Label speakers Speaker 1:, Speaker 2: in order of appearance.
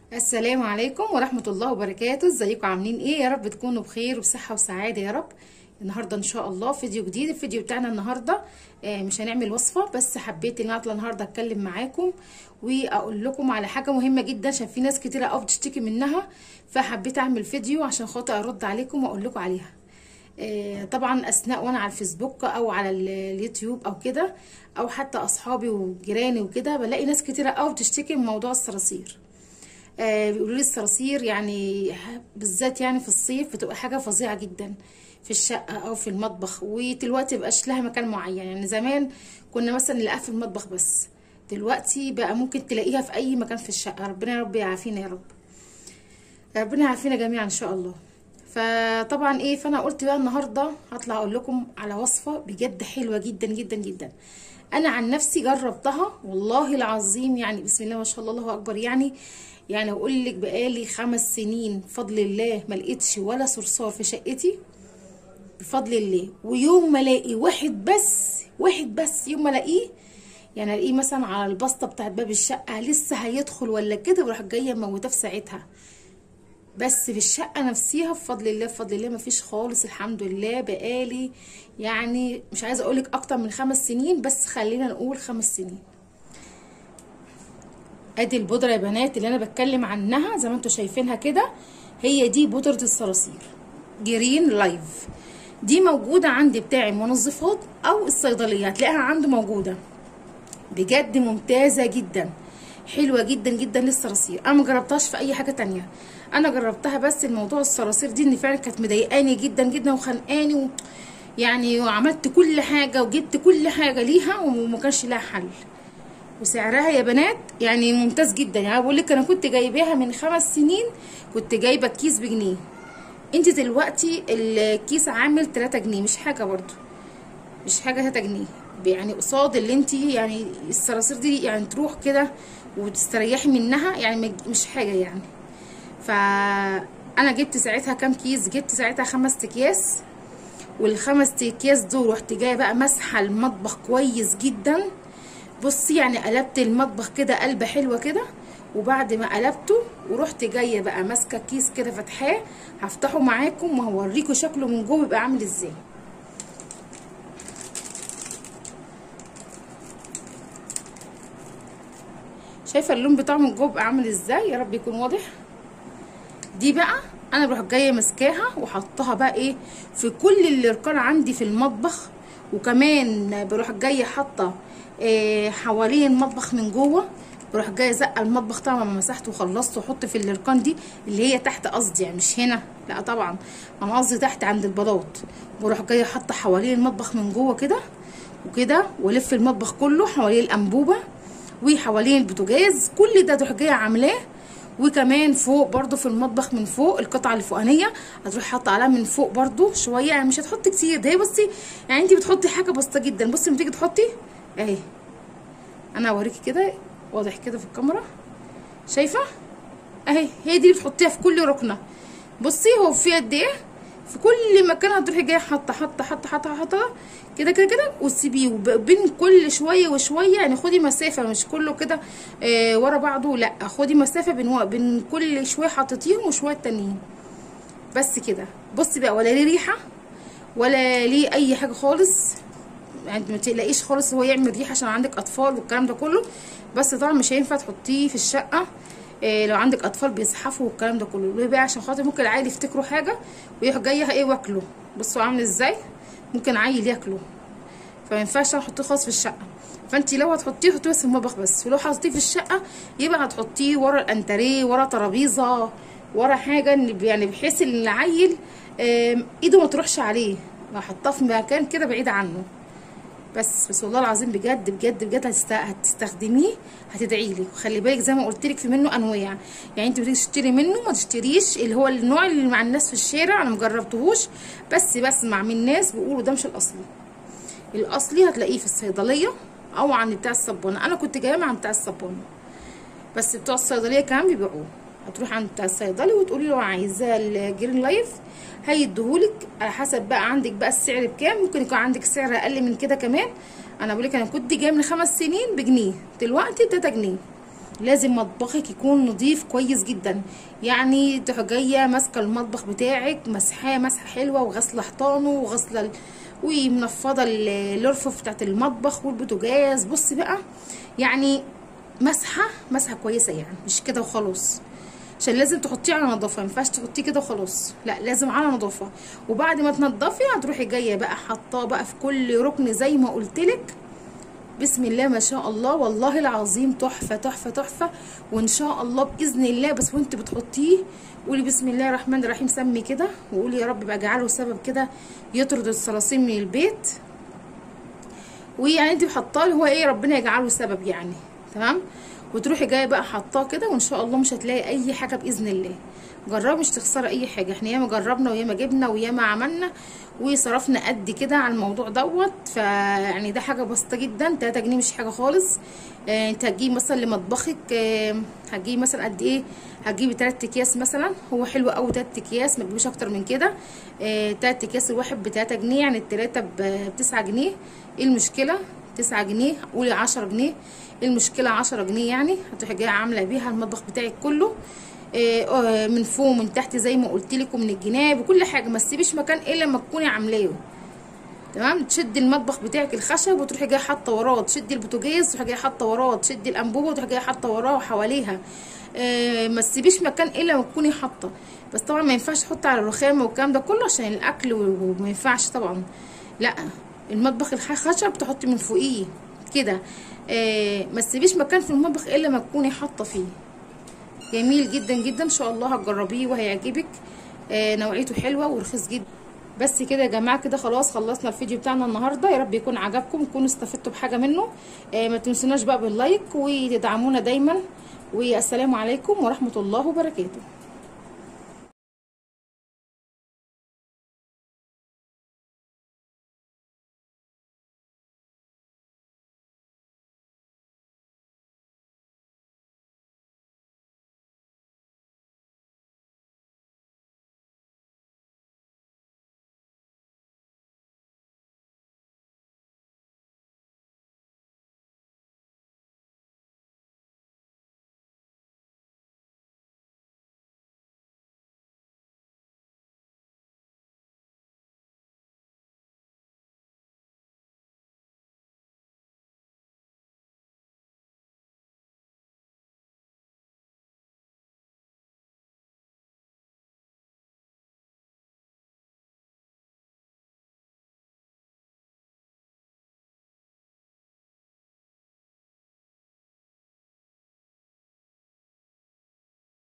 Speaker 1: السلام عليكم ورحمة الله وبركاته ازيكم عاملين ايه يا رب تكونوا بخير وبصحة وسعادة يا رب النهاردة ان شاء الله فيديو جديد الفيديو بتاعنا النهاردة آه، مش هنعمل وصفة بس حبيت ان اطلع النهاردة اتكلم معاكم واقول لكم على حاجة مهمة جدا عشان في ناس كتيرة قوي بتشتكي منها فحبيت اعمل فيديو عشان خاطر ارد عليكم واقول لكم عليها آه، طبعا اثناء وانا على الفيسبوك او على ال- اليوتيوب او كده او حتى اصحابي وجيراني وكده بلاقي ناس كتيرة قوي بتشتكي من موضوع الصراصير آه بيقولوا لي الصراصير يعني بالذات يعني في الصيف بتبقى حاجه فظيعه جدا في الشقه او في المطبخ ودلوقتي مبقاش لها مكان معين يعني زمان كنا مثلا نلاقيها في المطبخ بس دلوقتي بقى ممكن تلاقيها في اي مكان في الشقه ربنا يا رب يعافينا يا رب ربنا يعافينا جميعا ان شاء الله فطبعا ايه فانا قلت بقى النهارده هطلع اقول لكم على وصفه بجد حلوه جدا جدا جدا انا عن نفسي جربتها والله العظيم يعني بسم الله ما شاء الله الله اكبر يعني يعني اقول لك بقالي خمس سنين بفضل الله ما لقيتش ولا صرصار في شقتي بفضل الله ويوم ما الاقي واحد بس واحد بس يوم ما الاقيه يعني الاقيه مثلا على البسطه بتاعت باب الشقه لسه هيدخل ولا كده بروح جايه موتاه في ساعتها بس في الشقه نفسها بفضل الله بفضل الله مفيش خالص الحمد لله بقالي يعني مش عايزه اقولك اكتر من خمس سنين بس خلينا نقول خمس سنين ادي البودره يا بنات اللي انا بتكلم عنها زي ما انتم شايفينها كده هي دي بودره الصراصير جرين لايف دي موجوده عندي بتاع المنظفات او الصيدليه هتلاقيها عنده موجوده بجد ممتازه جدا حلوه جدا جدا للصراصير انا ما جربتهاش في اي حاجه تانية انا جربتها بس الموضوع الصراصير دي ان فعلا كانت مضايقاني جدا جدا وخانقاني و... يعني وعملت كل حاجه وجبت كل حاجه ليها وما كانش لها حل وسعرها يا بنات يعني ممتاز جدا يعني بقول لك انا كنت جايباها من خمس سنين كنت جايبه الكيس بجنيه انت دلوقتي الكيس عامل 3 جنيه مش حاجه برضو مش حاجه 3 جنيه يعني قصاد اللي انت يعني الصراصير دي يعني تروح كده وتستريحي منها يعني مش حاجه يعني فانا جبت ساعتها كام كيس جبت ساعتها خمس اكياس والخمس اكياس دول رحت جايه بقى مسحه المطبخ كويس جدا بصي يعني قلبت المطبخ كده قلبه حلوه كده وبعد ما قلبته ورحت جايه بقى ماسكه كيس كده فاتحاه هفتحه معاكم وهوريكم شكله من جوه بيبقى عامل ازاي شايفه اللون بتاعه من جوه بيبقى عامل ازاي يا رب يكون واضح دي بقى انا بروح جايه ماسكاها وحطها بقى ايه في كل اللي كان عندي في المطبخ وكمان بروح جايه حاطه إيه حوالين المطبخ من جوه بروح جايه زقه المطبخ طبعا ما مسحته وخلصت واحط في الاركان دي اللي هي تحت قصدي يعني مش هنا لا طبعا انا قصدي تحت عند البلاط بروح جايه حاطه حوالين المطبخ من جوه كده وكده والف المطبخ كله حوالين الانبوبه وحوالين البوتاجاز كل ده تروح جايه عاملاه وكمان فوق برضو في المطبخ من فوق القطعه الفوقانيه هتروح حاطه عليها من فوق برضو شويه يعني مش هتحطي كتير ده بصي يعني انت بتحطي حاجه بسيطه جدا بصي لما تيجي تحطي اهي انا هوريكي كده واضح كده في الكاميرا شايفه اهي هي دي اللي بتحطيها في كل ركنه بصي هو في قد ايه في كل مكان هتروحي جايه حاطه حاطه حاطه حاطه حاطه كده كده كده وتسيبيه بين كل شويه وشويه يعني خدي مسافه مش كله كده آه ورا بعضه لا خدي مسافه بين بين كل شويه حطيتيهم وشويه تانيين بس كده بصي بقى ولا ليه ريحه ولا ليه اي حاجه خالص يعني ما تقلقيش خالص هو يعمل ريحه عشان عندك اطفال والكلام ده كله بس طبعا مش هينفع تحطيه في الشقه إيه لو عندك اطفال بيزحفوا والكلام ده كله ليه بقى عشان خاطر ممكن عيل يفتكروا حاجه ويروح جايه ايه واكله بصوا عامل ازاي ممكن عيل ياكله فما ينفعش نحطيه خالص في الشقه فانت لو هتحطيه حطيه بس في المطبخ بس ولو حطيتيه في الشقه يبقى هتحطيه ورا الانتريه ورا ترابيزه ورا حاجه يعني بحيث ان العيل ايده ما تروحش عليه هحطها في مكان كده بعيد عنه بس بس والله العظيم بجد بجد بجد هتستخدميه هتدعي لي وخلي بالك زي ما قلت لك في منه انواع يعني انت بتيجي تشتري منه ما تشتريش اللي هو النوع اللي مع الناس في الشارع انا مجربتهوش بس بسمع من ناس بيقولوا ده مش الاصلي الاصلي هتلاقيه في الصيدليه او عند بتاع الصبانه انا كنت جايه مع بتاع الصبانه بس بتوع الصيدليه كمان بيبيعوه هتروح عند بتاع الصيدلي وتقولي له عايزاه الجرين لايف هيديهولك على حسب بقى عندك بقى السعر بكام ممكن يكون عندك سعر اقل من كده كمان انا بقولك انا كنت جايه من خمس سنين بجنيه دلوقتي بتلاتة جنيه لازم مطبخك يكون نظيف كويس جدا يعني تروح جايه ماسكه المطبخ بتاعك مسحاه مسحه حلوه وغسله حيطانه وغسله ال- ومنفضه ال- الارفف بتاعت المطبخ والبوتاجاز بصي بقى يعني مسحه مسحه كويسه يعني مش كده وخلاص عشان لازم تحطيه على نظافه ما ينفعش تحطيه كده وخلاص لا لازم على نظافه وبعد ما تنضفي هتروحي جايه بقى حاطاه بقى في كل ركن زي ما قلت لك بسم الله ما شاء الله والله العظيم تحفه تحفه تحفه وان شاء الله باذن الله بس وانت بتحطيه قولي بسم الله الرحمن الرحيم سمي كده وقولي يا رب بقى اجعله سبب كده يطرد الصراصير من البيت ويعني انت حاطاه هو ايه ربنا يجعله سبب يعني تمام وتروحي جايه بقى حاطاه كده وان شاء الله مش هتلاقي اي حاجه باذن الله جربي مش تخسري اي حاجه احنا ياما جربنا وياما جبنا وياما عملنا وصرفنا قد كده على الموضوع دوت فيعني ده حاجه بسيطه جدا 3 جنيه مش حاجه خالص آه انت هتجيبي مثلا لمطبخك آه هتجيبي مثلا قد ايه هتجيبي 3 اكياس مثلا هو حلو قوي 3 اكياس ما تجيبيش اكتر من كده آه 3 اكياس الواحد ب 3 جنيه يعني التلاته ب 9 جنيه ايه المشكله 9 جنيه قولي 10 جنيه ايه المشكله 10 جنيه يعني هتروحي جايه عامله بيها المطبخ بتاعك كله آه من فوق ومن تحت زي ما قلت لك ومن الجناب وكل حاجه ما تسيبيش مكان الا لما تكوني عاملاه تمام تشدي المطبخ بتاعك الخشب وتروحي جايه حاطه وراه تشدي البوتاجاز وتروحي جايه حاطه وراه تشدي الانبوبه وتروحي جايه حاطه وراه وحواليها آه ما تسيبيش مكان الا لما تكوني حاطه بس طبعا ما ينفعش تحطي على الرخامه والكلام ده كله عشان الاكل وما ينفعش طبعا لا المطبخ الخشب تحطي من فوقيه كده آه ما تسيبيش مكان في المطبخ الا ما تكوني حاطه فيه جميل جدا جدا ان شاء الله هتجربيه وهيعجبك آه نوعيته حلوه ورخيص جدا بس كده يا جماعه كده خلاص خلصنا الفيديو بتاعنا النهارده يا رب يكون عجبكم تكونوا استفدتوا بحاجه منه آه ما تنسوناش بقى باللايك وتدعمونا دايما والسلام عليكم ورحمه الله وبركاته